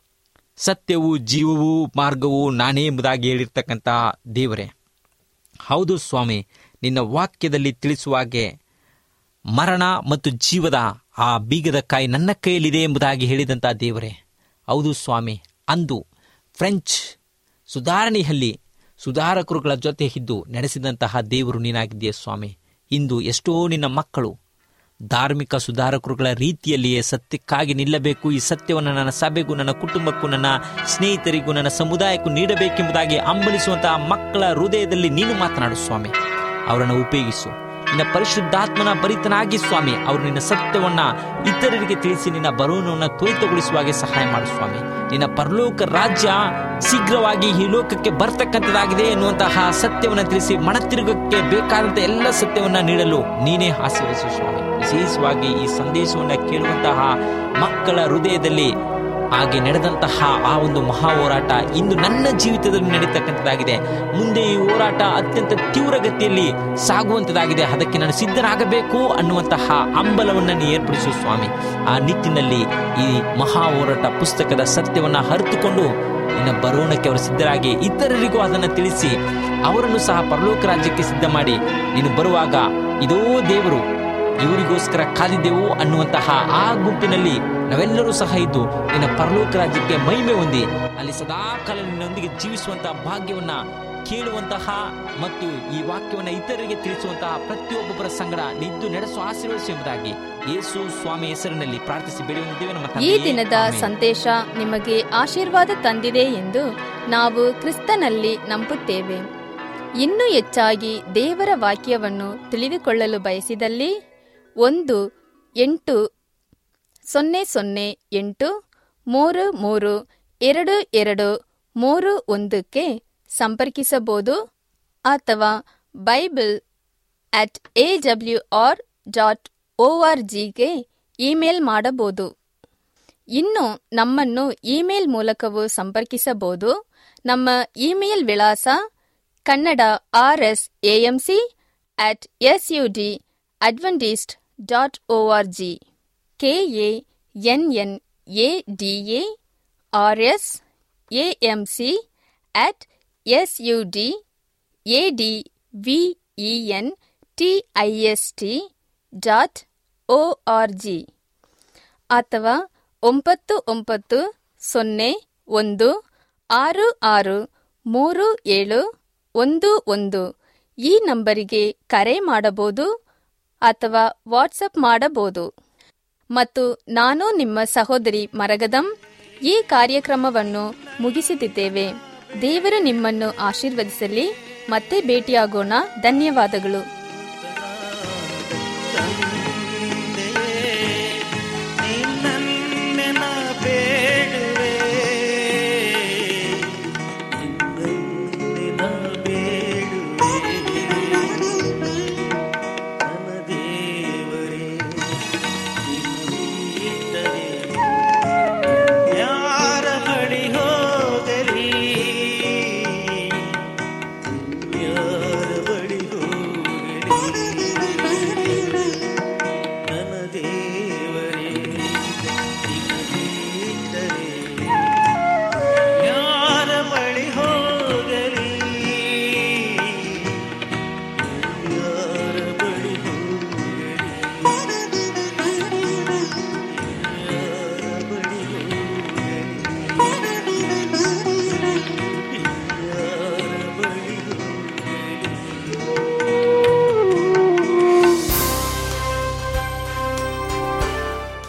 ಸತ್ಯವು ಜೀವವು ಮಾರ್ಗವು ನಾನೇ ಎಂಬುದಾಗಿ ಹೇಳಿರ್ತಕ್ಕಂತಹ ದೇವರೇ ಹೌದು ಸ್ವಾಮಿ ನಿನ್ನ ವಾಕ್ಯದಲ್ಲಿ ತಿಳಿಸುವ ಹಾಗೆ ಮರಣ ಮತ್ತು ಜೀವದ ಆ ಬೀಗದ ಕಾಯಿ ನನ್ನ ಕೈಯಲ್ಲಿದೆ ಎಂಬುದಾಗಿ ಹೇಳಿದಂಥ ದೇವರೇ ಹೌದು ಸ್ವಾಮಿ ಅಂದು ಫ್ರೆಂಚ್ ಸುಧಾರಣೆಯಲ್ಲಿ ಸುಧಾರಕರುಗಳ ಜೊತೆ ಇದ್ದು ನಡೆಸಿದಂತಹ ದೇವರು ನೀನಾಗಿದ್ದೀಯ ಸ್ವಾಮಿ ಇಂದು ಎಷ್ಟೋ ನಿನ್ನ ಮಕ್ಕಳು ಧಾರ್ಮಿಕ ಸುಧಾರಕರುಗಳ ರೀತಿಯಲ್ಲಿಯೇ ಸತ್ಯಕ್ಕಾಗಿ ನಿಲ್ಲಬೇಕು ಈ ಸತ್ಯವನ್ನು ನನ್ನ ಸಭೆಗೂ ನನ್ನ ಕುಟುಂಬಕ್ಕೂ ನನ್ನ ಸ್ನೇಹಿತರಿಗೂ ನನ್ನ ಸಮುದಾಯಕ್ಕೂ ನೀಡಬೇಕೆಂಬುದಾಗಿ ಹಂಬಲಿಸುವಂತಹ ಮಕ್ಕಳ ಹೃದಯದಲ್ಲಿ ನೀನು ಮಾತನಾಡು ಸ್ವಾಮಿ ಅವರನ್ನು ಉಪಯೋಗಿಸು ನಿನ್ನ ಪರಿಶುದ್ಧಾತ್ಮನ ಭರಿತನಾಗಿ ಸ್ವಾಮಿ ಅವರು ನಿನ್ನ ಸತ್ಯವನ್ನ ಇತರರಿಗೆ ತಿಳಿಸಿ ನಿನ್ನ ಬರುವನನ್ನು ತ್ವರಿತಗೊಳಿಸುವಾಗೆ ಸಹಾಯ ಮಾಡು ಸ್ವಾಮಿ ನಿನ್ನ ಪರಲೋಕ ರಾಜ್ಯ ಶೀಘ್ರವಾಗಿ ಈ ಲೋಕಕ್ಕೆ ಬರ್ತಕ್ಕಂಥದ್ದಾಗಿದೆ ಎನ್ನುವಂತಹ ಸತ್ಯವನ್ನು ತಿಳಿಸಿ ಮನತಿರುಗಕ್ಕೆ ಬೇಕಾದಂತ ಎಲ್ಲ ಸತ್ಯವನ್ನ ನೀಡಲು ನೀನೇ ಆಶೀರ್ವದಿಸು ಸ್ವಾಮಿ ವಿಶೇಷವಾಗಿ ಈ ಸಂದೇಶವನ್ನು ಕೇಳುವಂತಹ ಮಕ್ಕಳ ಹೃದಯದಲ್ಲಿ ಹಾಗೆ ನಡೆದಂತಹ ಆ ಒಂದು ಮಹಾ ಹೋರಾಟ ಇಂದು ನನ್ನ ಜೀವಿತದಲ್ಲಿ ನಡೀತಕ್ಕಂಥದ್ದಾಗಿದೆ ಮುಂದೆ ಈ ಹೋರಾಟ ಅತ್ಯಂತ ತೀವ್ರಗತಿಯಲ್ಲಿ ಸಾಗುವಂಥದ್ದಾಗಿದೆ ಅದಕ್ಕೆ ನಾನು ಸಿದ್ಧನಾಗಬೇಕು ಅನ್ನುವಂತಹ ಹಂಬಲವನ್ನು ನೀ ಏರ್ಪಡಿಸು ಸ್ವಾಮಿ ಆ ನಿಟ್ಟಿನಲ್ಲಿ ಈ ಮಹಾ ಹೋರಾಟ ಪುಸ್ತಕದ ಸತ್ಯವನ್ನು ಅರಿತುಕೊಂಡು ನಿನ್ನ ಬರೋಣಕ್ಕೆ ಅವರು ಸಿದ್ಧರಾಗಿ ಇತರರಿಗೂ ಅದನ್ನು ತಿಳಿಸಿ ಅವರನ್ನು ಸಹ ಪರಲೋಕ ರಾಜ್ಯಕ್ಕೆ ಸಿದ್ಧ ಮಾಡಿ ನೀನು ಬರುವಾಗ ಇದೋ ದೇವರು ಇವರಿಗೋಸ್ಕರ ಕಾದಿದ್ದೆವು ಅನ್ನುವಂತಹ ಆ ಗುಂಪಿನಲ್ಲಿ ನಾವೆಲ್ಲರೂ ಸಹ ಇದ್ದು ನಿನ್ನ ಪರಲೋಕ ರಾಜ್ಯಕ್ಕೆ ಮಹಿಮೆ ಹೊಂದಿ ಅಲ್ಲಿ ಸದಾಕಾಲ ನಿನ್ನೊಂದಿಗೆ ಜೀವಿಸುವಂತಹ ಭಾಗ್ಯವನ್ನ ಕೇಳುವಂತಹ ಮತ್ತು ಈ ವಾಕ್ಯವನ್ನ ಇತರರಿಗೆ ತಿಳಿಸುವಂತಹ ಪ್ರತಿಯೊಬ್ಬೊಬ್ಬರ ಸಂಗಡ ನಿದ್ದು ನಡೆಸುವ ಆಶೀರ್ವದಿಸು ಎಂಬುದಾಗಿ ಯೇಸು ಸ್ವಾಮಿ ಹೆಸರಿನಲ್ಲಿ ಪ್ರಾರ್ಥಿಸಿ ಬೆಳೆಯುತ್ತಿದ್ದೇವೆ ನಮ್ಮ ಈ ತಂದೆಯೇ. ದಿನದ ಆಮೆನ್. ಸಂದೇಶ ನಿಮಗೆ ಆಶೀರ್ವಾದ ತಂದಿದೆ ಎಂದು ನಾವು ಕ್ರಿಸ್ತನಲ್ಲಿ ನಂಬುತ್ತೇವೆ ಇನ್ನೂ ಹೆಚ್ಚಾಗಿ ದೇವರ ವಾಕ್ಯವನ್ನು ತಿಳಿದುಕೊಳ್ಳಲು ಬಯಸಿದಲ್ಲಿ ಒಂದು ಎಂಟು ಸೊನ್ನೆ ಸೊನ್ನೆ ಎಂಟು ಮೂರು ಮೂರು ಎರಡು ಎರಡು ಮೂರು ಒಂದಕ್ಕೆ ಸಂಪರ್ಕಿಸಬಹುದು ಅಥವಾ Bible at A W R dot O R ಜಿಗೆ ಇಮೇಲ್ ಮಾಡಬಹುದು ಇನ್ನು ನಮ್ಮನ್ನು ಇಮೇಲ್ ಮೂಲಕವೂ ಸಂಪರ್ಕಿಸಬಹುದು ನಮ್ಮ ಇಮೇಲ್ ವಿಳಾಸ Kannada R S AMC at S U D Adventist dot O R G K A N N A D A R S AMC at S U D A D V E N T I S T dot O R G ಅಥವಾ ಒಂಬತ್ತು ಒಂಬತ್ತು ಸೊನ್ನೆ ಒಂದು ಆರು ಆರು ಮೂರು ಏಳು ಒಂದು ಒಂದು ಈ ನಂಬರಿಗೆ ಕರೆ ಮಾಡಬಹುದು ಅಥವಾ ವಾಟ್ಸಪ್ ಮಾಡಬಹುದು ಮತ್ತು ನಾನು ನಿಮ್ಮ ಸಹೋದರಿ ಮರಗದಂ ಈ ಕಾರ್ಯಕ್ರಮವನ್ನು ಮುಗಿಸುತ್ತಿದ್ದೇವೆ ದೇವರು ನಿಮ್ಮನ್ನು ಆಶೀರ್ವದಿಸಲಿ ಮತ್ತೆ ಭೇಟಿಯಾಗೋಣ ಧನ್ಯವಾದಗಳು